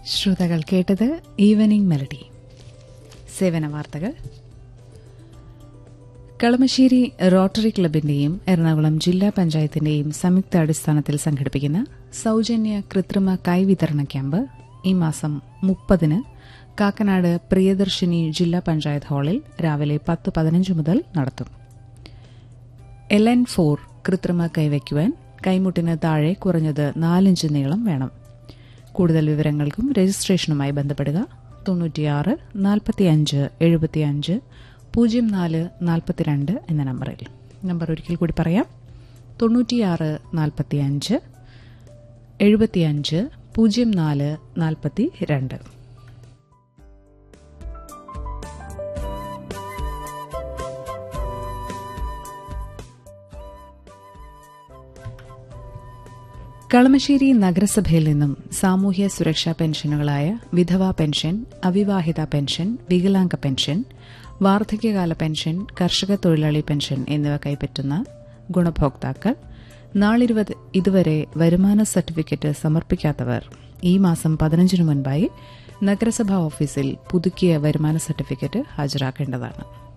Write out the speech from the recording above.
ശ്രോതാക്കൾ കേട്ടത് evening melody സേവന വാർത്തകൾ കളമശ്ശേരി റോട്ടറി ക്ലബിന്റെയും എറണാകുളം ജില്ലാ പഞ്ചായത്തിന്റെയും സംയുക്ത അടിസ്ഥാനത്തിൽ സംഘടിപ്പിക്കുന്ന സൌജന്യ കൃത്രിമ കൈവിതരണ ക്യാമ്പ് ഈ മാസം മുപ്പതിന് കാക്കനാട് പ്രിയദർശിനി ജില്ലാ പഞ്ചായത്ത് ഹാളിൽ രാവിലെ പത്ത് പതിനഞ്ച് മുതൽ നടത്തും എൽ എൻ ഫോർ കൃത്രിമ കൈവയ്ക്കുവാൻ കൈമുട്ടിന് താഴെ കുറഞ്ഞത് നാലിഞ്ച് നീളം വേണം കൂടുതൽ വിവരങ്ങൾക്കും രജിസ്ട്രേഷനുമായി ബന്ധപ്പെടുക തൊണ്ണൂറ്റിയാറ് നാൽപ്പത്തിയഞ്ച് എഴുപത്തിയഞ്ച് പൂജ്യം നാല് നാൽപ്പത്തിരണ്ട് എന്ന നമ്പറിൽ നമ്പർ ഒരിക്കൽ കൂടി പറയാം തൊണ്ണൂറ്റിയാറ് നാൽപ്പത്തിയഞ്ച് എഴുപത്തിയഞ്ച് പൂജ്യം നാല് നാൽപ്പത്തി രണ്ട് കളമശ്ശേരി നഗരസഭയിൽ നിന്നും സാമൂഹ്യ സുരക്ഷാ പെൻഷനുകളായ വിധവാ പെൻഷൻ അവിവാഹിത പെൻഷൻ വികലാംഗ പെൻഷൻ വാർദ്ധക്യകാല പെൻഷൻ കർഷക തൊഴിലാളി പെൻഷൻ എന്നിവ കൈപ്പറ്റുന്ന ഗുണഭോക്താക്കൾ നാളിരുപത് ഇതുവരെ വരുമാന സർട്ടിഫിക്കറ്റ് സമർപ്പിക്കാത്തവർ ഈ മാസം പതിനഞ്ചിനു മുൻപായി നഗരസഭാ ഓഫീസിൽ പുതുക്കിയ വരുമാന സർട്ടിഫിക്കറ്റ് ഹാജരാക്കേണ്ടതാണ്